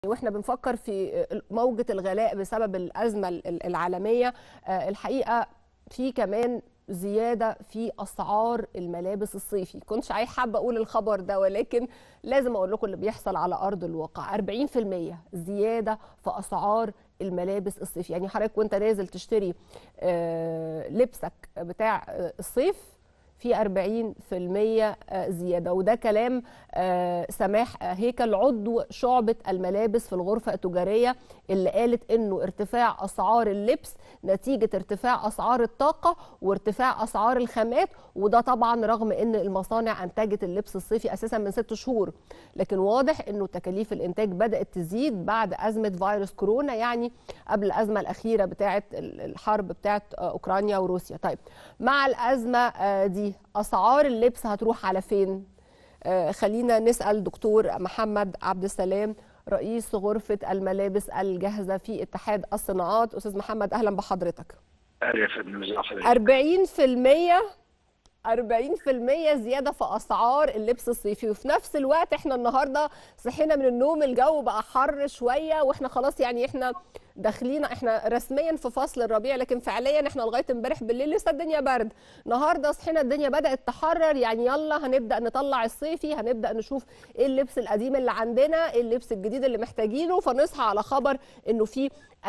واحنا بنفكر في موجة الغلاء بسبب الأزمة العالمية الحقيقة في كمان زيادة في أسعار الملابس الصيفي كنتش عايز حابة أقول الخبر ده ولكن لازم أقول لكم اللي بيحصل على أرض الواقع 40% زيادة في أسعار الملابس الصيفي يعني حضرتك وانت نازل تشتري لبسك بتاع الصيف في 40% زياده وده كلام سماح هيكل عضو شعبه الملابس في الغرفه التجاريه اللي قالت انه ارتفاع اسعار اللبس نتيجه ارتفاع اسعار الطاقه وارتفاع اسعار الخامات وده طبعا رغم ان المصانع انتجت اللبس الصيفي اساسا من ست شهور لكن واضح انه تكاليف الانتاج بدات تزيد بعد ازمه فيروس كورونا يعني قبل الازمه الاخيره بتاعه الحرب بتاعه اوكرانيا وروسيا طيب مع الازمه دي اسعار اللبس هتروح على فين آه خلينا نسال دكتور محمد عبد السلام رئيس غرفه الملابس الجاهزه في اتحاد الصناعات استاذ محمد اهلا بحضرتك اهلا يا فندم 40% 40% زياده في اسعار اللبس الصيفي وفي نفس الوقت احنا النهارده صحينا من النوم الجو بقى حر شويه واحنا خلاص يعني احنا داخلين احنا رسميا في فصل الربيع لكن فعليا احنا لغايه امبارح بالليل لسه الدنيا برد النهارده صحينا الدنيا بدات تحرر يعني يلا هنبدا نطلع الصيفي هنبدا نشوف ايه اللبس القديم اللي عندنا ايه اللبس الجديد اللي محتاجينه فنصحى على خبر انه في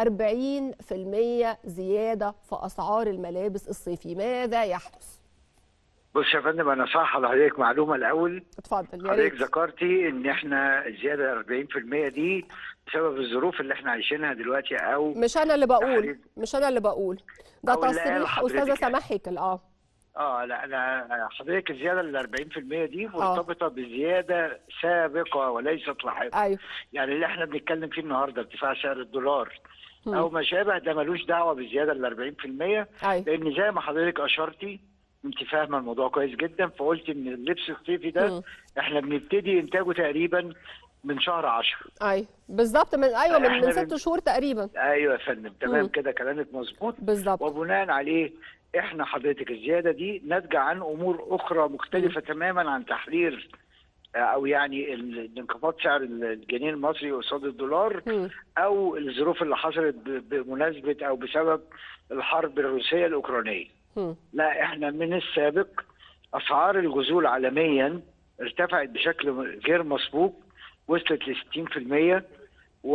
40% زياده في اسعار الملابس الصيفي ماذا يحدث بص يا فندم انا صح لحضرتك معلومه الاول اتفضل يا حضرتك ذكرتي ان احنا الزياده 40% دي بسبب الظروف اللي احنا عايشينها دلوقتي او مش انا اللي بقول مش انا اللي بقول ده تصريح استاذه سماح هيكل اه اه لا انا حضرتك الزياده ال 40% دي مرتبطه بزياده سابقه وليست لاحقه ايوه يعني اللي احنا بنتكلم فيه النهارده ارتفاع سعر الدولار م. او ما شابه ده ملوش دعوه بالزياده ال 40% أيوة. لان زي ما حضرتك اشرتي انت فاهمه الموضوع كويس جدا فقلت ان اللبس الصيفي ده م. احنا بنبتدي انتاجه تقريبا من شهر 10 ايوه بالظبط من ايوه من, من ست شهور تقريبا ايوه يا فندم تمام كده كلامك مظبوط بالظبط وبناء عليه احنا حضرتك الزياده دي ناتجه عن امور اخرى مختلفه م. تماما عن تحرير او يعني انخفاض سعر الجنيه المصري قصاد الدولار م. او الظروف اللي حصلت بمناسبه او بسبب الحرب الروسيه الاوكرانيه م. لا احنا من السابق اسعار الغزول عالميا ارتفعت بشكل غير مسبوق وصلت ل 60%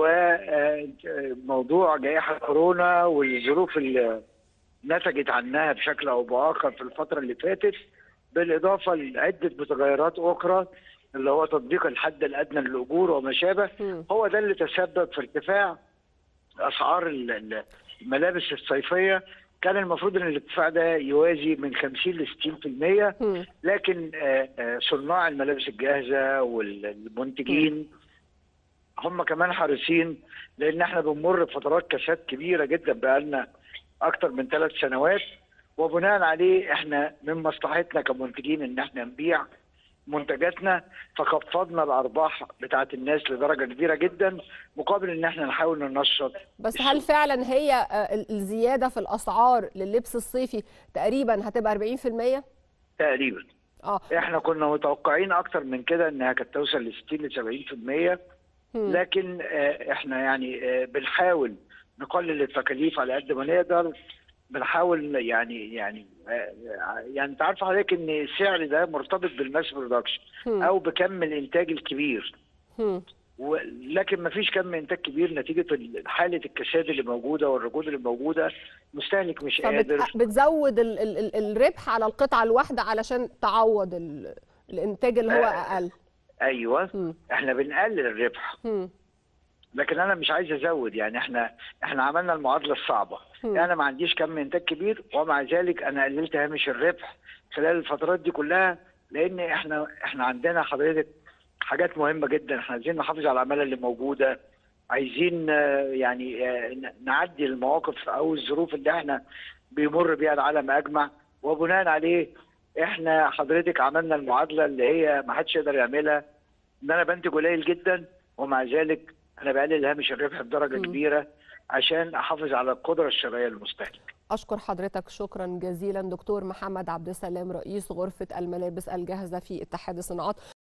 وموضوع جائحه كورونا والظروف اللي نتجت عنها بشكل او باخر في الفتره اللي فاتت بالاضافه لعده متغيرات اخرى اللي هو تطبيق الحد الادنى للاجور وما شابه هو ده اللي تسبب في ارتفاع اسعار الملابس الصيفيه كان المفروض ان الارتفاع ده يوازي من 50 ل 60% لكن صناع الملابس الجاهزه والمنتجين هم كمان حريصين لان احنا بنمر بفترات كساد كبيره جدا بقالنا اكتر من ثلاث سنوات وبناء عليه احنا من مصلحتنا كمنتجين ان احنا نبيع منتجاتنا فخفضنا الارباح بتاعت الناس لدرجه كبيره جدا مقابل ان احنا نحاول ننشط بس هل فعلا هي الزياده في الاسعار لللبس الصيفي تقريبا هتبقى 40%؟ تقريبا اه احنا كنا متوقعين اكتر من كده انها كانت توصل ل 60 ل 70% لكن احنا يعني بنحاول نقلل التكاليف على قد ما نقدر بنحاول يعني يعني يعني انت عارف حضرتك ان السعر ده مرتبط بالماس برودكشن او بكم الانتاج الكبير ولكن ما فيش كم انتاج كبير نتيجه حاله الكساد اللي موجوده والركود اللي موجوده مستهلك مش قادر بتزود ال ال الربح على القطعه الواحده علشان تعوض الانتاج اللي هو اقل ايوه م. احنا بنقلل الربح م. لكن انا مش عايز ازود يعني احنا احنا عملنا المعادله الصعبه يعني انا ما عنديش كم انتاج كبير ومع ذلك انا قللت هامش الربح خلال الفترات دي كلها لان احنا احنا عندنا حضرتك حاجات مهمه جدا احنا عايزين نحافظ على العماله اللي موجوده عايزين يعني نعدي المواقف او الظروف اللي احنا بيمر بيها العالم اجمع وبناء عليه احنا حضرتك عملنا المعادله اللي هي ما حدش يقدر يعملها ان انا بنتج قليل جدا ومع ذلك انا بقلل هامش الربح بدرجه م. كبيره عشان احافظ على القدره الشرائيه للمستهلك. اشكر حضرتك شكرا جزيلا دكتور محمد عبد السلام رئيس غرفه الملابس الجاهزه في اتحاد الصناعات.